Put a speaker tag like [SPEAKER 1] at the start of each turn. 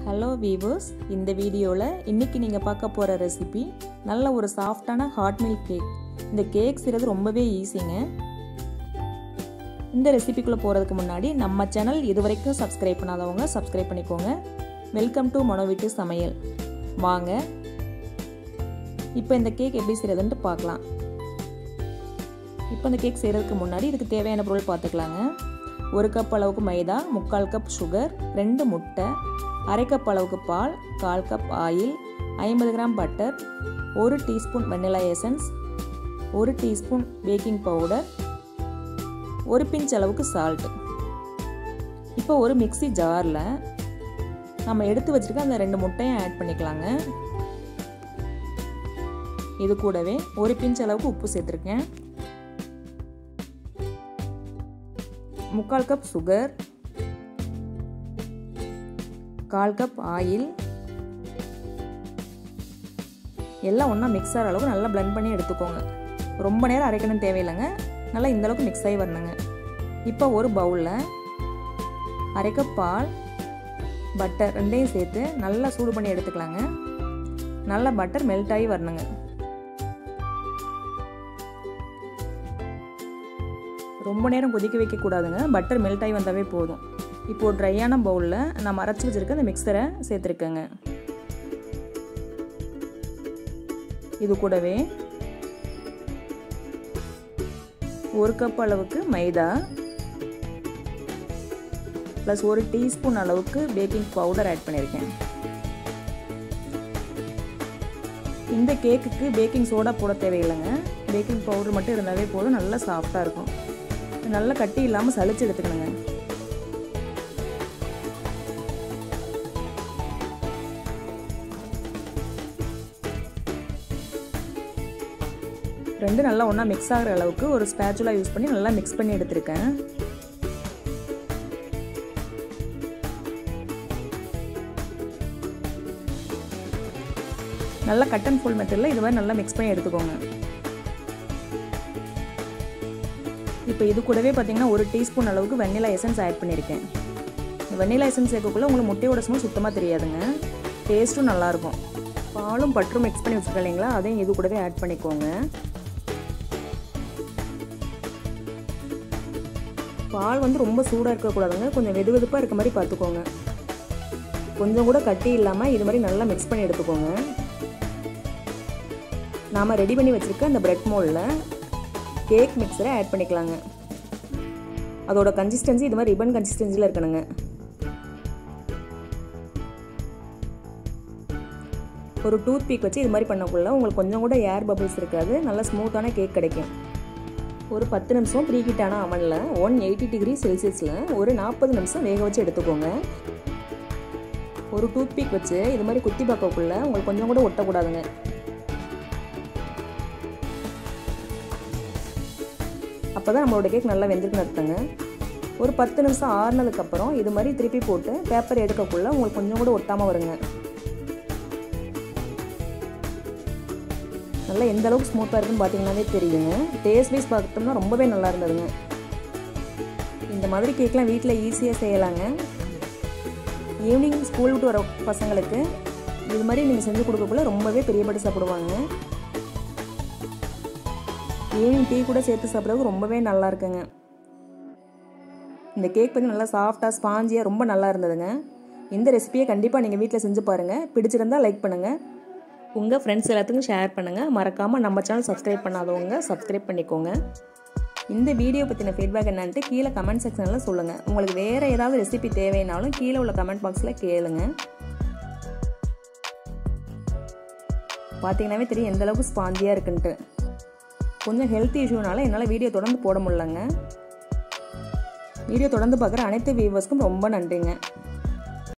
[SPEAKER 1] hello viewers இந்த வீடியோவில் இன்றைக்கி நீங்கள் பார்க்க போகிற ரெசிபி நல்ல ஒரு சாஃப்டான ஹாட் மில்க் கேக் இந்த கேக் செய்கிறது ரொம்பவே ஈஸிங்க இந்த ரெசிபிக்குள்ளே போகிறதுக்கு முன்னாடி நம்ம சேனல் இது வரைக்கும் சப்ஸ்கிரைப் பண்ணாதவங்க சப்ஸ்கிரைப் பண்ணிக்கோங்க வெல்கம் டு மனோ வீட்டு சமையல் வாங்க இப்போ இந்த கேக் எப்படி செய்கிறதுன்ட்டு பார்க்கலாம் இப்போ இந்த கேக் செய்கிறதுக்கு முன்னாடி இதுக்கு தேவையான பொருள் பார்த்துக்கலாங்க ஒரு கப் அளவுக்கு மைதா முக்கால் கப் சுகர் ரெண்டு முட்டை அரை கப் அளவுக்கு பால் கால் கப் ஆயில் ஐம்பது கிராம் பட்டர் ஒரு டீஸ்பூன் வெண்ணிலா எசன்ஸ் ஒரு டீஸ்பூன் பேக்கிங் பவுடர் ஒரு பிஞ்ச் அளவுக்கு சால்ட் இப்போ ஒரு மிக்சி ஜாரில் நம்ம எடுத்து வச்சுருக்க அந்த ரெண்டு முட்டையும் ஆட் பண்ணிக்கலாங்க இது கூடவே ஒரு பிஞ்ச் அளவுக்கு உப்பு சேர்த்துருக்கேன் முக்கால் கப் சுகர் கால் கப் ஆயில் எல்லாம் ஒன்றா மிக்ஸ் ஆகிற அளவுக்கு நல்லா பிளெண்ட் பண்ணி எடுத்துக்கோங்க ரொம்ப நேரம் அரைக்கணும் தேவையில்லைங்க நல்லா இந்த அளவுக்கு மிக்ஸ் ஆகி வரணுங்க இப்போ ஒரு பவுலில் அரை கப் பால் பட்டர் ரெண்டையும் சேர்த்து நல்லா சூடு பண்ணி எடுத்துக்கலாங்க நல்லா பட்டர் மெல்ட் ஆகி வரணுங்க ரொம்ப நேரம் கொதிக்க வைக்கக்கூடாதுங்க பட்டர் மெல்ட் ஆகி வந்தாவே போதும் இப்போது ட்ரையான பவுலில் நான் அரைச்சி வச்சுருக்க அந்த மிக்சரை சேர்த்துருக்கேங்க இது கூடவே ஒரு கப் அளவுக்கு மைதா ப்ளஸ் ஒரு டீஸ்பூன் அளவுக்கு பேக்கிங் பவுடர் ஆட் பண்ணியிருக்கேன் இந்த கேக்குக்கு பேக்கிங் சோடா போட தேவையில்லைங்க பேக்கிங் பவுடர் மட்டும் இருந்தாவே போதும் நல்லா சாஃப்டாக இருக்கும் நல்லா கட்டி இல்லாமல் சளிச்சு எடுத்துக்கணுங்க ரெண்டு நல்லா ஒன்றா மிக்ஸ் ஆகிற அளவுக்கு ஒரு ஸ்பேச்சுலா யூஸ் பண்ணி நல்லா மிக்ஸ் பண்ணி எடுத்திருக்கேன் நல்லா கட் அண்ட் ஃபுல் மெத்தடில் இது மாதிரி நல்லா மிக்ஸ் பண்ணி எடுத்துக்கோங்க இப்போ இது கூடவே பார்த்தீங்கன்னா ஒரு டீஸ்பூன் அளவுக்கு வெண்ணிலா எசன்ஸ் ஆட் பண்ணியிருக்கேன் வெண்ணிலா எசன்ஸ் சேர்க்கக்குள்ள உங்களுக்கு முட்டையோட ஸ்மெல் சுத்தமாக தெரியாதுங்க டேஸ்ட்டும் நல்லாயிருக்கும் பாலும் பட்டரும் மிக்ஸ் பண்ணி வச்சுருக்கேன் இல்லைங்களா அதையும் இது கூடவே ஆட் பண்ணிக்கோங்க பால் வந்து ரொம்ப சூடாக இருக்கக்கூடாதுங்க கொஞ்சம் வெது வெதுப்பாக இருக்க மாதிரி பார்த்துக்கோங்க கொஞ்சம் கூட கட்டி இல்லாமல் இது மாதிரி நல்லா மிக்ஸ் பண்ணி எடுத்துக்கோங்க நாம் ரெடி பண்ணி வச்சுருக்க அந்த பிரெட் மோல்டில் கேக் மிக்சரை ஆட் பண்ணிக்கலாங்க அதோட கன்சிஸ்டன்சி இது மாதிரி ரிபன் கன்சிஸ்டன்சியில் இருக்கணுங்க ஒரு டூத் பீக் வச்சு இது மாதிரி பண்ணக்குள்ள உங்களுக்கு கொஞ்சம் கூட ஏர் பபிள்ஸ் இருக்காது நல்லா ஸ்மூத்தான கேக் கிடைக்கும் ஒரு பத்து நிமிஷம் ப்ரீ ஹீட்டான அவனில் ஒன் எயிட்டி டிகிரி செல்சியஸில் ஒரு நாற்பது நிமிஷம் வேக வச்சு எடுத்துக்கோங்க ஒரு டூத் பீக் வச்சு இது மாதிரி குத்தி பார்க்கக்குள்ள உங்களுக்கு கொஞ்சம் கூட ஒட்டக்கூடாதுங்க அப்போ தான் நம்மளோட கேக் நல்லா வெந்திருக்குன்னு அர்த்தங்க ஒரு பத்து நிமிஷம் ஆறுனதுக்கப்புறம் இது மாதிரி திருப்பி போட்டு பேப்பர் எடுக்கக்குள்ள உங்களுக்கு கொஞ்சம் கூட ஒட்டாமல் வருங்க நல்லா எந்த அளவுக்கு ஸ்மூத்தாக இருக்குன்னு பார்த்தீங்கன்னாவே தெரியுங்க டேஸ்ட் வைஸ் பார்த்தோம்னா ரொம்பவே நல்லா இருந்ததுங்க இந்த மாதிரி கேக்லாம் வீட்டில் ஈஸியாக செய்யலாங்க ஈவினிங் ஸ்கூல் விட்டு வர பசங்களுக்கு இது மாதிரி நீங்கள் செஞ்சு கொடுக்கக்குள்ள ரொம்பவே பெரியப்பட்டு சாப்பிடுவாங்க ஈவினிங் டீ கூட சேர்த்து சாப்பிட்றதுக்கு ரொம்பவே நல்லா இருக்குங்க இந்த கேக் வந்து நல்லா சாஃப்டாக ஸ்பாஞ்சியாக ரொம்ப நல்லா இருந்ததுங்க இந்த ரெசிபியை கண்டிப்பாக நீங்கள் வீட்டில் செஞ்சு பாருங்கள் பிடிச்சிருந்தால் லைக் பண்ணுங்கள் உங்கள் ஃப்ரெண்ட்ஸ் எல்லாத்துக்கும் ஷேர் பண்ணுங்கள் மறக்காமல் நம்ம சேனல் சப்ஸ்கிரைப் பண்ணாதவங்க சப்ஸ்கிரைப் பண்ணிக்கோங்க இந்த வீடியோ பற்றின ஃபீட்பேக் என்னன்ட்டு கீழே கமெண்ட் செக்ஷனில் சொல்லுங்கள் உங்களுக்கு வேறு ஏதாவது ரெசிபி தேவைனாலும் கீழே உள்ள கமெண்ட் பாக்ஸில் கேளுங்க பார்த்தீங்கன்னாவே தெரியும் எந்த அளவுக்கு ஸ்பாஞ்சியாக இருக்குன்ட்டு கொஞ்சம் ஹெல்த் இஷ்யூனால என்னால் வீடியோ தொடர்ந்து போட முடியலங்க வீடியோ தொடர்ந்து பார்க்குற அனைத்து வியூவர்ஸ்க்கும் ரொம்ப நன்றிங்க